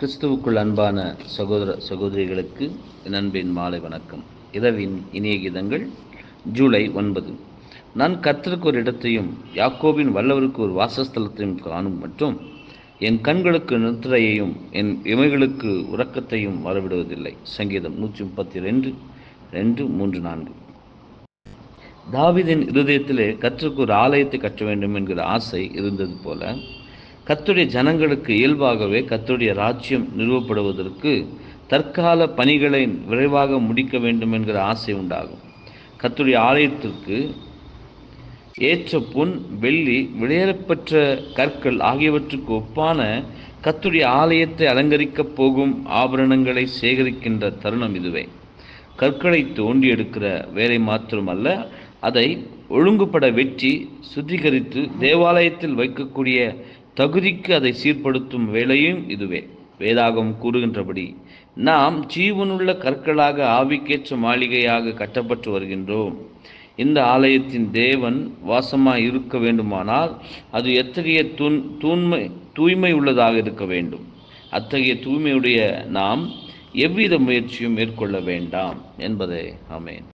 கிறிஸ்துவுக்குள் அன்பான சகோதர சகோதரிகளுக்கு என் அன்பின் மாலை வணக்கம் இரவின் இனிய கீதங்கள் ஜூலை ஒன்பது நான் கர்த்தருக்கு ஒரு இடத்தையும் யாக்கோபின் வல்லவருக்கு ஒரு வாசஸ்தலத்தையும் காணும் மற்றும் என் கண்களுக்கு நித்திரையையும் என் இமைகளுக்கு உறக்கத்தையும் வரவிடுவதில்லை சங்கீதம் நூற்றி முப்பத்தி ரெண்டு ரெண்டு மூன்று நான்கு தாவிதின் இருதயத்திலே கர்த்தருக்கு ஒரு ஆலயத்தை கட்ட வேண்டும் என்கிற ஆசை இருந்தது போல கத்துடைய ஜனங்களுக்கு இயல்பாகவே கத்துடைய ராஜ்யம் நிறுவப்படுவதற்கு தற்கால பணிகளை விரைவாக முடிக்க வேண்டும் என்கிற ஆசை உண்டாகும் கத்துடைய ஆலயத்திற்கு ஏற்ற பொன் வெள்ளி விளையரப்பெற்ற கற்கள் ஆகியவற்றுக்கு ஒப்பான கத்துடைய ஆலயத்தை அலங்கரிக்கப் போகும் ஆபரணங்களை சேகரிக்கின்ற தருணம் இதுவே கற்களை தோண்டி எடுக்கிற வேலை மாத்திரமல்ல அதை ஒழுங்குபட வெட்டி சுத்திகரித்து தேவாலயத்தில் வைக்கக்கூடிய தகுதிக்கு அதை சீர்படுத்தும் வேலையும் இதுவே வேதாகம் கூறுகின்றபடி நாம் ஜீவனுள்ள கற்களாக ஆவிக்கேற்ற மாளிகையாக கட்டப்பட்டு வருகின்றோம் இந்த ஆலயத்தின் தேவன் வாசமாய் இருக்க வேண்டுமானால் அது எத்தகைய தூண் தூய்மை தூய்மை உள்ளதாக இருக்க வேண்டும் அத்தகைய தூய்மையுடைய நாம் எவ்வித முயற்சியும் மேற்கொள்ள வேண்டாம் என்பதே ஆமேன்